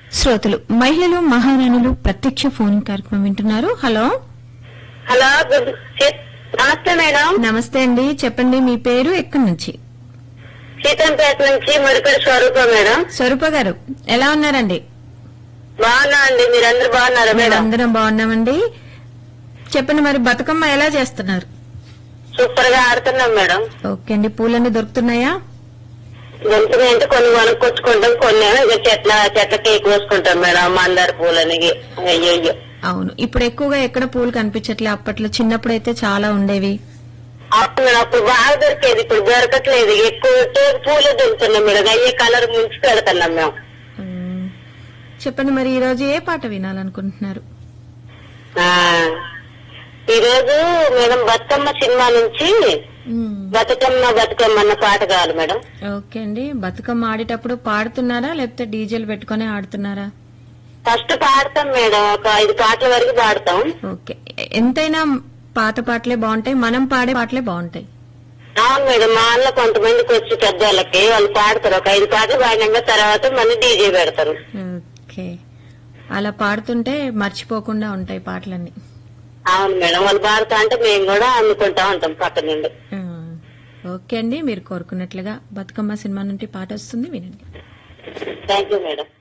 శ్రోతలు మహిళలు మహారాణులు ప్రత్యక్ష ఫోన్ కార్యక్రమం వింటున్నారు హలో హలో గుడ్ నమస్తే మేడం నమస్తే అండి చెప్పండి మీ పేరు ఎక్కడి నుంచి సీతంపేట నుంచి మురికడి స్వరూప మేడం స్వరూప గారు ఎలా ఉన్నారండి బాగున్నా అండి మీరందరూ బాగున్నారా మేడం అందరం బాగున్నామండి చెప్పండి మరి బతుకమ్మ ఎలా చేస్తున్నారు సూపర్ గా ఆడుతున్నాం మేడం ఓకే అండి పూలన్నీ దొరుకుతున్నాయా గొంతుని అంటే కొన్ని కొనుక్కొచ్చుకుంటాం కొన్ని ఏమో ఇక చెట్ల చెట్లకి కోసుకుంటాం మేడం మందార పూలని అయ్యో అయ్యో అవును ఇప్పుడు ఎక్కువగా ఎక్కడ పూలు కనిపించట్లే అప్పట్లో చిన్నప్పుడు అయితే చాలా ఉండేవి అప్పుడు మేడం అప్పుడు బాగా దొరికేది ఇప్పుడు దొరకట్లేదు ఎక్కువ పూలు దొరుకుతున్నాం మేడం అయ్యే కలర్ ముంచి పెడుతున్నాం మేము ఉమ్, చెప్పండి మరి ఈ రోజు ఏ పాట వినాలనుకుంటున్నారు ఆ, ఈ రోజు మేడం బతుకమ్మ సినిమా నుంచి ఉమ్, బతుకమ్మ బతుకమ్మ అన్న పాట కావాలి మేడం ఓకే అండి బతుకమ్మ ఆడేటప్పుడు పాడుతున్నారా లేకపోతే డీజేలు పెట్టుకుని ఆడుతున్నారా ఫస్ట్ పాడతాం మేడం ఒక ఐదు పాటల వరకు పాడతాం ఓకే ఎంతైనా పాత పాటలే బాగుంటాయి మనం పాడే పాటలే బాగుంటాయి అవును మేడం మా వాళ్ళ కొంతమందికి వచ్చి పెద్దవాళ్ళకి వాళ్ళు పాడతారు ఒక ఐదు పాటలు పాడినాక తర్వాత మళ్ళీ డీజే పెడతారు ఓకే అలా పాడుతుంటే మర్చిపోకుండా ఉంటాయి పాటలన్నీ అవును మేడం వాళ్ళు పాడుతా అంటే మేము కూడా అందుకుంటా ఉంటాం పక్క నుండి ఆ, ఓకే అండి మీరు కోరుకున్నట్లుగా బతుకమ్మ సినిమా నుండి పాట వస్తుంది వినండి థ్యాంక్ యూ మేడం